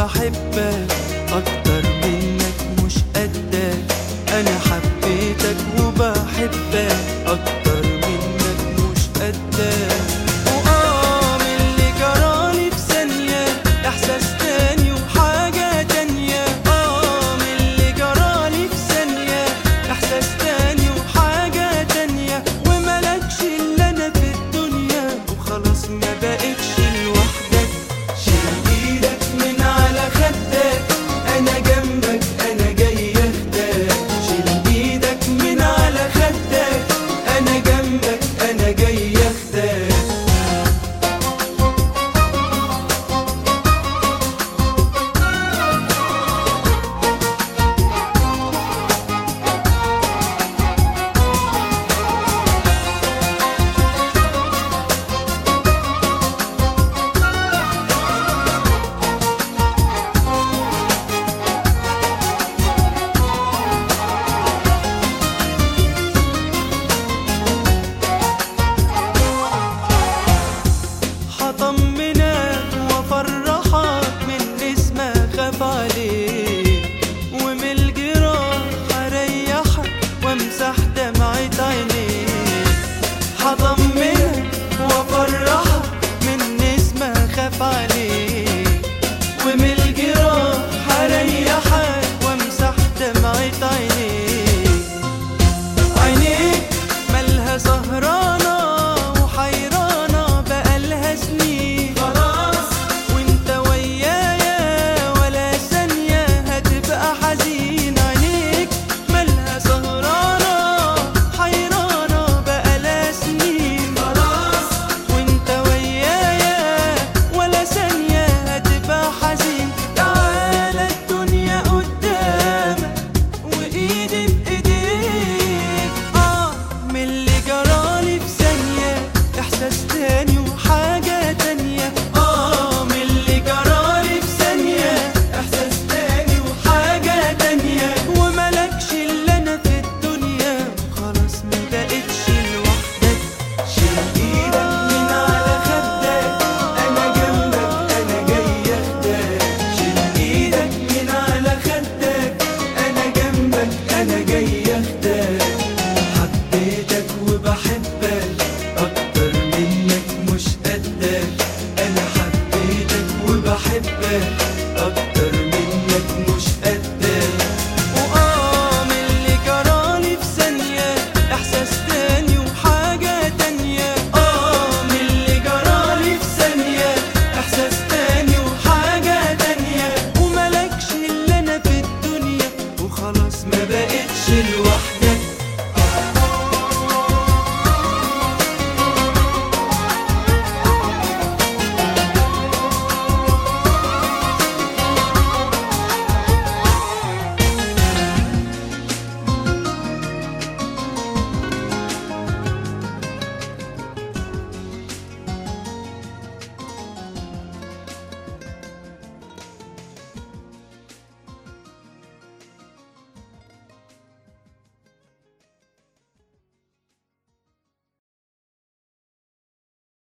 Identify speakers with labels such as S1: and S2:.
S1: وبحبك أكتر منك مش قدك أنا حبيتك وبحبك أكتر منك مش قدك وآه من اللي جرالي في ثانية إحساس تاني وحاجة تانية آه من اللي جرالي في ثانية إحساس تاني وحاجة تانية وملكش إلا أنا في الدنيا وخلاص ما بقتش لوحدك شيل إيدك من على خدك أنا جنبك أنا جاي أخدك شيل إيدك من على خدك أنا جنبك أنا جاي أخدك هطمنك وافرحك من اسمك خاف عليك ومن الجراح هريحك وامسح دمعة عينيك هطمنك وافرحك من اسمك خاف عليك ومن الجراح هريحك وامسح دمعة عينيك عينيك مالها سهرانة وحيرانة بقالها سنين خلاص وانت ويايا ولا ثانية هتبقى حزين عينيك مالها سهرانة حيرانة بقالها سنين خلاص وانت ويايا ولا ثانية هتبقى حزين تعالى الدنيا قدامك وايدي بايديك اه من اللي جرالي في ثانية احساس تاني وحاجة تانية اه من اللي جرالي في ثانية احساس تاني وحاجة تانية وملكش الا انا في الدنيا خلاص ما بقتش لوحدك شيل ايدك من على خدك انا جنبك انا جاي اخدك شيل ايدك من على خدك انا جنبك انا جاي اخدك حبيتك وبحبك اكتر منك مش قدك انا حبيتك وبحبك اكتر